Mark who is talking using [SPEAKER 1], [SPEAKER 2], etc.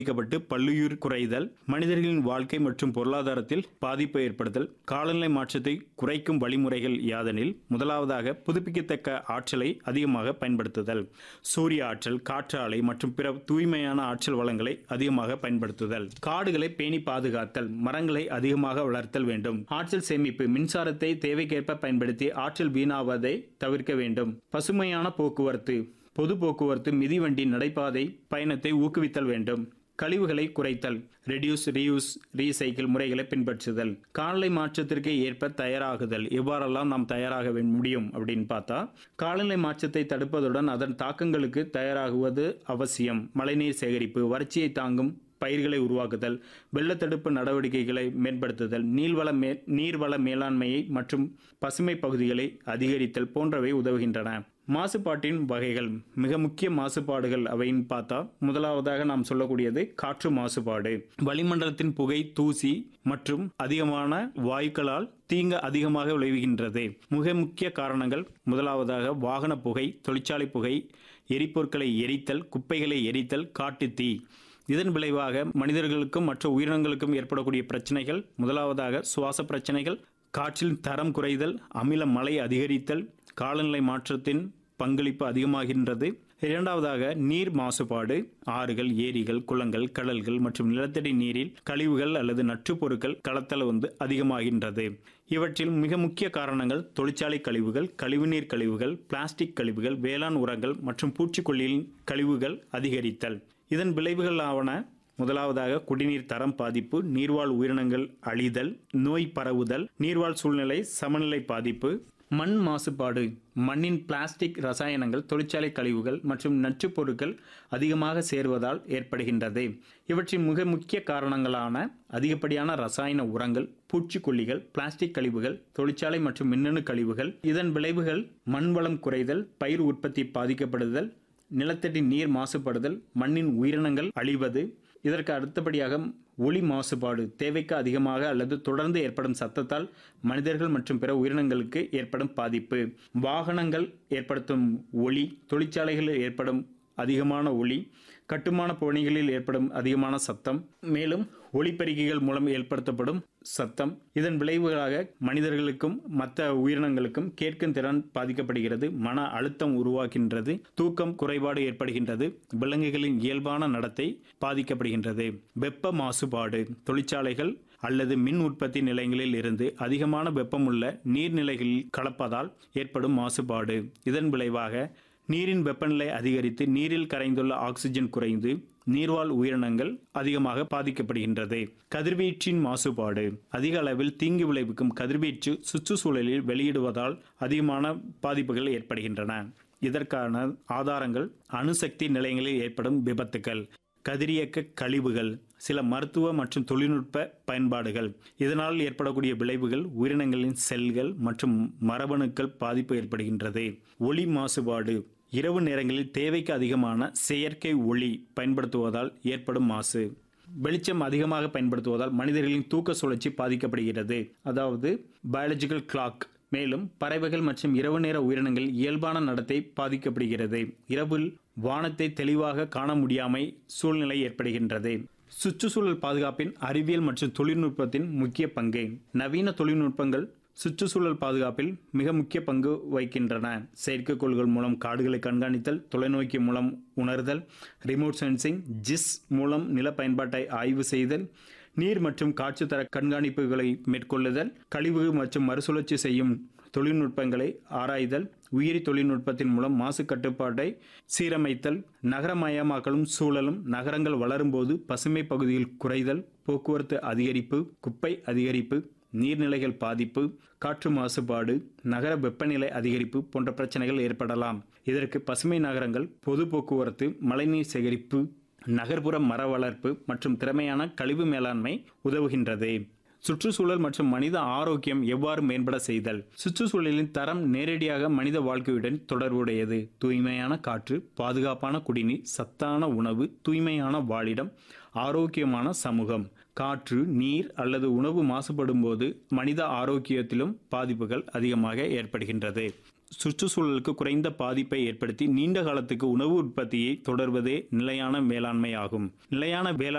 [SPEAKER 1] பாதிக்கப்பட்டு பல்லுயிர் குறைதல் மனிதர்களின் வாழ்க்கை மற்றும் பொருளாதாரத்தில் பாதிப்பை ஏற்படுத்தல் காலநிலை மாற்றத்தை குறைக்கும் வழிமுறைகள் யாதெனில் முதலாவதாக புதுப்பிக்கத்தக்க ஆற்றலை அதிகமாக பயன்படுத்துதல் சூரிய ஆற்றல் காற்றாலை மற்றும் பிற தூய்மையான ஆற்றல் வளங்களை அதிகமாக பயன்படுத்துதல் காடுகளை பேணி பாதுகாத்தல் மரங்களை அதிகமாக வளர்த்தல் வேண்டும் ஆற்றல் சேமிப்பு மின்சாரத்தை தேவைக்கேற்ப பயன்படுத்தி ஆற்றல் வீணாவதை தவிர்க்க வேண்டும் பசுமையான போக்குவரத்து பொது போக்குவரத்து மிதிவண்டி நடைபாதை பயணத்தை ஊக்குவித்தல் வேண்டும் கழிவுகளை குறைத்தல் ரெடியூஸ் ரீயூஸ் ரீசைக்கிள் முறைகளை பின்பற்றுதல் காலநிலை மாற்றத்திற்கு ஏற்ப தயாராகுதல் எவ்வாறெல்லாம் நாம் தயாராக வே- முடியும் அப்படின்னு பார்த்தா காலநிலை மாற்றத்தை தடுப்பதுடன் அதன் தாக்கங்களுக்கு தயாராகுவது அவசியம் மழைநீர் சேகரிப்பு வறட்சியை தாங்கும் பயிர்களை உருவாக்குதல் வெள்ளத்தடுப்பு நடவடிக்கைகளை மேம்படுத்துதல் நீர்வள மே நீர்வள மேலாண்மையை மற்றும் பசுமை பகுதிகளை அதிகரித்தல் போன்றவை உதவுகின்றன மாசுபாட்டின் வகைகள் மிக முக்கிய மாசுபாடுகள் அவைன்னு பார்த்தா முதலாவதாக நாம் சொல்லக்கூடியது காற்று மாசுபாடு வளிமண்டலத்தின் புகை தூசி மற்றும் அதிகமான வாயுக்களால் தீங்கு அதிகமாக விளைவுகின்றது மிக முக்கிய காரணங்கள் முதலாவதாக வாகன புகை தொழிற்சாலை புகை எரிபொருட்களை எரித்தல் குப்பைகளை எரித்தல் காட்டுத் தீ இதன் விளைவாக மனிதர்களுக்கும் மற்ற உயிரினங்களுக்கும் ஏற்படக்கூடிய பிரச்சனைகள் முதலாவதாக சுவாச பிரச்சனைகள் காற்றின் தரம் குறைதல் அமில மழை அதிகரித்தல் காலநிலை மாற்றத்தின் பங்களிப்பு அதிகமாகின்றது இரண்டாவதாக நீர் மாசுபாடு ஆறுகள் ஏரிகள் குளங்கள் கடல்கள் மற்றும் நிலத்தடி நீரில் கழிவுகள் அல்லது நச்சுப் பொருட்கள் கலத்தல் வந்து அதிகமாகின்றது இவற்றில் மிக முக்கிய காரணங்கள் தொழிற்சாலை கழிவுகள் கழிவுநீர் கழிவுகள் பிளாஸ்டிக் கழிவுகள் வேளாண் உரங்கள் மற்றும் பூச்சிக்கொல்லியின் கழிவுகள் அதிகரித்தல் இதன் விளைவுகளாவன முதலாவதாக குடிநீர் தரம் பாதிப்பு நீர்வாழ் உயிரினங்கள் அழிதல் நோய் பரவுதல் நீர்வாழ் சூழ்நிலை சமநிலை பாதிப்பு மண் மாசுபாடு மண்ணின் பிளாஸ்டிக் ரசாயனங்கள் தொழிற்சாலை கழிவுகள் மற்றும் நச்சுப் பொருட்கள் அதிகமாக சேர்வதால் ஏற்படுகின்றது இவற்றின் மிக முக்கிய காரணங்களான அதிகப்படியான ரசாயன உரங்கள் பூச்சிக்கொல்லிகள் பிளாஸ்டிக் கழிவுகள் தொழிற்சாலை மற்றும் மின்னணு கழிவுகள் இதன் விளைவுகள் மண் வளம் குறைதல் பயிர் உற்பத்தி பாதிக்கப்படுதல் நிலத்தடி நீர் மாசுபடுதல் மண்ணின் உயிரினங்கள் அழிவது இதற்கு அடுத்தபடியாக ஒளி மாசுபாடு தேவைக்கு அதிகமாக அல்லது தொடர்ந்து ஏற்படும் சத்தத்தால் மனிதர்கள் மற்றும் பிற உயிரினங்களுக்கு ஏற்படும் பாதிப்பு வாகனங்கள் ஏற்படுத்தும் ஒளி தொழிற்சாலைகளில் ஏற்படும் அதிகமான ஒளி கட்டுமான பணிகளில் ஏற்படும் அதிகமான சத்தம் மேலும் ஒளிப்பெருக்கிகள் மூலம் ஏற்படுத்தப்படும் சத்தம் இதன் விளைவுகளாக மனிதர்களுக்கும் மற்ற உயிரினங்களுக்கும் கேட்கும் திறன் பாதிக்கப்படுகிறது மன அழுத்தம் உருவாகின்றது தூக்கம் குறைபாடு ஏற்படுகின்றது விலங்குகளின் இயல்பான நடத்தை பாதிக்கப்படுகின்றது வெப்ப மாசுபாடு தொழிற்சாலைகள் அல்லது மின் உற்பத்தி நிலையங்களில் இருந்து அதிகமான வெப்பமுள்ள நீர்நிலைகளில் கலப்பதால் ஏற்படும் மாசுபாடு இதன் விளைவாக நீரின் வெப்பநிலை அதிகரித்து நீரில் கரைந்துள்ள ஆக்சிஜன் குறைந்து நீர்வாழ் உயிரினங்கள் அதிகமாக பாதிக்கப்படுகின்றது கதிர்வீச்சின் மாசுபாடு அதிக அளவில் தீங்கு விளைவிக்கும் கதிர்வீச்சு சுற்றுச்சூழலில் வெளியிடுவதால் அதிகமான பாதிப்புகள் ஏற்படுகின்றன இதற்கான ஆதாரங்கள் அணுசக்தி நிலையங்களில் ஏற்படும் விபத்துகள் கதிரியக்க கழிவுகள் சில மருத்துவ மற்றும் தொழில்நுட்ப பயன்பாடுகள் இதனால் ஏற்படக்கூடிய விளைவுகள் உயிரினங்களின் செல்கள் மற்றும் மரபணுக்கள் பாதிப்பு ஏற்படுகின்றது ஒளி மாசுபாடு இரவு நேரங்களில் தேவைக்கு அதிகமான செயற்கை ஒளி பயன்படுத்துவதால் ஏற்படும் மாசு வெளிச்சம் அதிகமாக பயன்படுத்துவதால் மனிதர்களின் தூக்க சுழற்சி பாதிக்கப்படுகிறது அதாவது பயாலஜிக்கல் கிளாக் மேலும் பறவைகள் மற்றும் இரவு நேர உயிரினங்கள் இயல்பான நடத்தை பாதிக்கப்படுகிறது இரவில் வானத்தை தெளிவாக காண முடியாமை சூழ்நிலை ஏற்படுகின்றது சுற்றுச்சூழல் பாதுகாப்பின் அறிவியல் மற்றும் தொழில்நுட்பத்தின் முக்கிய பங்கு நவீன தொழில்நுட்பங்கள் சுற்றுச்சூழல் பாதுகாப்பில் மிக முக்கிய பங்கு வகிக்கின்றன செயற்கைக்கோள்கள் மூலம் காடுகளை கண்காணித்தல் தொலைநோக்கி மூலம் உணர்தல் ரிமோட் சென்சிங் ஜிஸ் மூலம் நில பயன்பாட்டை ஆய்வு செய்தல் நீர் மற்றும் காற்று தர கண்காணிப்புகளை மேற்கொள்ளுதல் கழிவு மற்றும் மறுசுழற்சி செய்யும் தொழில்நுட்பங்களை ஆராய்தல் உயிரி தொழில்நுட்பத்தின் மூலம் மாசு கட்டுப்பாட்டை சீரமைத்தல் நகரமயமாக்கலும் சூழலும் நகரங்கள் வளரும்போது பசுமை பகுதியில் குறைதல் போக்குவரத்து அதிகரிப்பு குப்பை அதிகரிப்பு நீர்நிலைகள் பாதிப்பு காற்று மாசுபாடு நகர வெப்பநிலை அதிகரிப்பு போன்ற பிரச்சனைகள் ஏற்படலாம் இதற்கு பசுமை நகரங்கள் பொது போக்குவரத்து மழைநீர் சேகரிப்பு நகர்ப்புற மர வளர்ப்பு மற்றும் திறமையான கழிவு மேலாண்மை உதவுகின்றது சுற்றுச்சூழல் மற்றும் மனித ஆரோக்கியம் எவ்வாறு மேம்பட செய்தல் சுற்றுச்சூழலின் தரம் நேரடியாக மனித வாழ்க்கையுடன் தொடர்புடையது தூய்மையான காற்று பாதுகாப்பான குடிநீர் சத்தான உணவு தூய்மையான வாழிடம் ஆரோக்கியமான சமூகம் காற்று நீர் அல்லது உணவு மாசுபடும் போது மனித ஆரோக்கியத்திலும் பாதிப்புகள் அதிகமாக ஏற்படுகின்றது சுற்றுச்சூழலுக்கு குறைந்த பாதிப்பை ஏற்படுத்தி நீண்ட காலத்துக்கு உணவு உற்பத்தியை தொடர்வதே நிலையான வேளாண்மை ஆகும் நிலையான வேளாண்